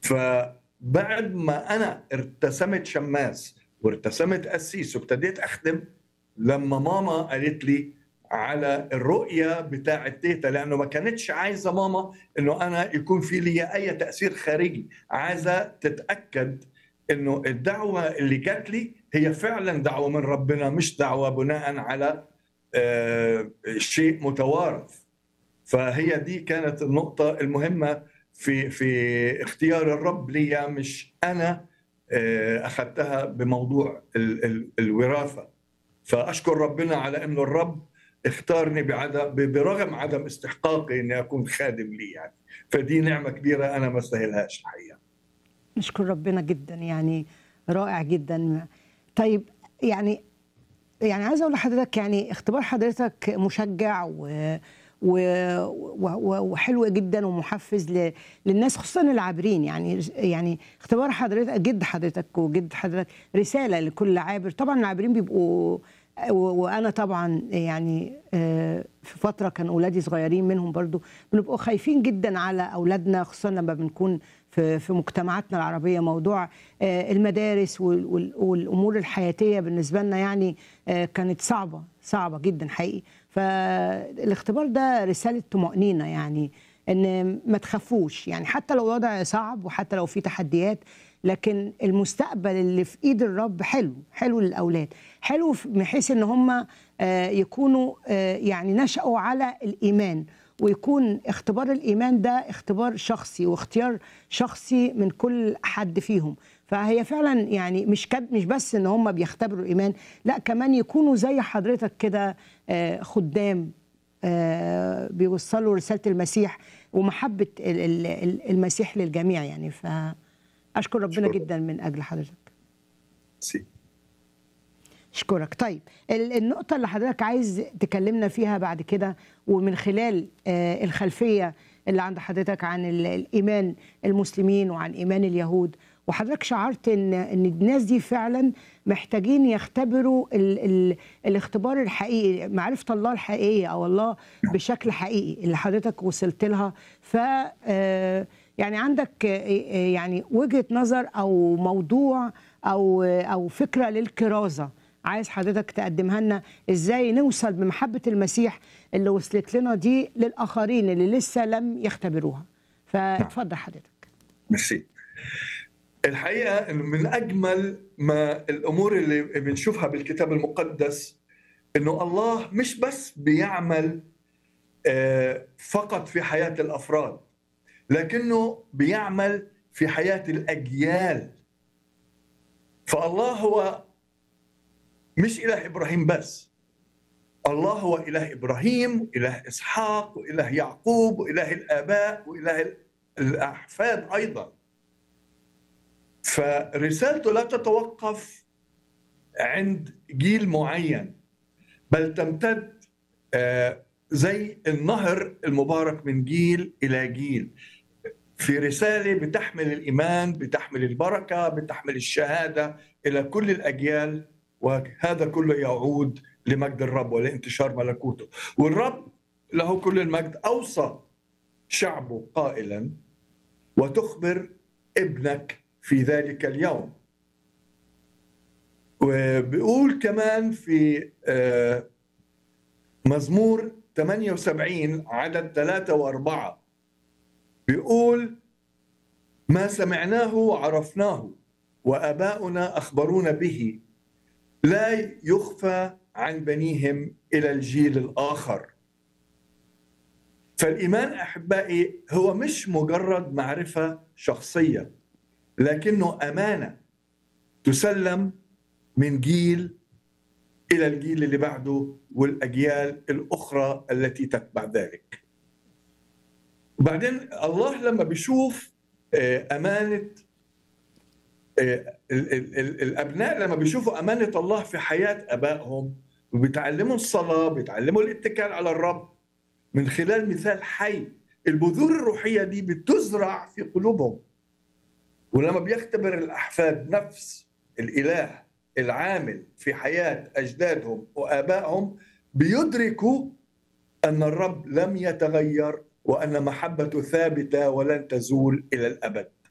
فبعد ما انا ارتسمت شماس وارتسمت قسيس وابتديت اخدم لما ماما قالت لي على الرؤيه بتاعه تيتا لانه ما كانتش عايزه ماما انه انا يكون في لي اي تاثير خارجي عايزه تتاكد انه الدعوه اللي جات لي هي فعلا دعوه من ربنا مش دعوه بناء على آه، شيء متوارث فهي دي كانت النقطه المهمه في في اختيار الرب لي مش انا آه، اخذتها بموضوع ال- ال- الوراثه فاشكر ربنا على انه الرب اختارني بعدم برغم عدم استحقاقي اني اكون خادم لي يعني فدي نعمه كبيره انا ما استاهلهاش الحقيقه نشكر ربنا جدا يعني رائع جدا طيب يعني يعني عايزه اقول لحضرتك يعني اختبار حضرتك مشجع و و و- وحلو جدا ومحفز ل... للناس خصوصا العابرين يعني يعني اختبار حضرتك جد حضرتك وجد حضرتك رساله لكل عابر طبعا العابرين بيبقوا و- وانا طبعا يعني آه، في فتره كان اولادي صغيرين منهم برضو بنبقوا خايفين جدا على اولادنا خصوصا لما بنكون في في مجتمعاتنا العربيه موضوع آه، المدارس وال- وال- والامور الحياتيه بالنسبه لنا يعني آه، كانت صعبه صعبه جدا حقيقي فالاختبار ده رساله طمانينه يعني ان ما تخافوش يعني حتى لو الوضع صعب وحتى لو في تحديات لكن المستقبل اللي في ايد الرب حلو حلو للاولاد حلو في- من حيث ان هم آه، يكونوا آه، يعني نشأوا على الايمان ويكون اختبار الايمان ده اختبار شخصي واختيار شخصي من كل حد فيهم فهي فعلا يعني مش كد مش بس ان هم بيختبروا الايمان لا كمان يكونوا زي حضرتك كده آه، خدام آه، بيوصلوا رساله المسيح ومحبه ال- ال- ال- المسيح للجميع يعني فاشكر ربنا شكراً. جدا من اجل حضرتك سي. اشكرك طيب ال- النقطة اللي حضرتك عايز تكلمنا فيها بعد كده ومن خلال آه، الخلفية اللي عند حضرتك عن ال- الإيمان المسلمين وعن إيمان اليهود وحضرتك شعرت ان ان الناس دي فعلا محتاجين يختبروا ال ال الاختبار الحقيقي معرفه الله الحقيقيه او الله بشكل حقيقي اللي حضرتك وصلت لها ف آه، يعني عندك آه، آه، يعني وجهه نظر او موضوع او آه، او فكره للكرازه عايز حضرتك تقدمها لنا ازاي نوصل بمحبه المسيح اللي وصلت لنا دي للاخرين اللي لسه لم يختبروها فاتفضل حضرتك ميرسي الحقيقه انه من اجمل ما الامور اللي بنشوفها بالكتاب المقدس انه الله مش بس بيعمل آه، فقط في حياه الافراد لكنه بيعمل في حياه الاجيال فالله هو مش اله ابراهيم بس الله هو اله ابراهيم واله اسحاق واله يعقوب واله الاباء واله الاحفاد ايضا فرسالته لا تتوقف عند جيل معين بل تمتد آه، زي النهر المبارك من جيل الى جيل في رساله بتحمل الايمان بتحمل البركه بتحمل الشهاده الى كل الاجيال وهذا كله يعود لمجد الرب ولانتشار ملكوته والرب له كل المجد اوصى شعبه قائلا وتخبر ابنك في ذلك اليوم وبيقول كمان في آه، مزمور 78 عدد ثلاثة وأربعة بيقول ما سمعناه وعرفناه وآباؤنا أخبرونا به لا يخفى عن بنيهم إلى الجيل الآخر فالإيمان أحبائي هو مش مجرد معرفة شخصية لكنه أمانة تسلم من جيل إلى الجيل اللي بعده والأجيال الأخرى التي تتبع ذلك وبعدين الله لما بيشوف آه، أمانة آه، ال- ال- ال- الأبناء لما بيشوفوا أمانة الله في حياة أبائهم وبيتعلموا الصلاة بيتعلموا الاتكال على الرب من خلال مثال حي البذور الروحية دي بتزرع في قلوبهم ولما بيختبر الأحفاد نفس الإله العامل في حياة أجدادهم وآبائهم بيدركوا أن الرب لم يتغير وأن محبته ثابتة ولن تزول إلى الأبد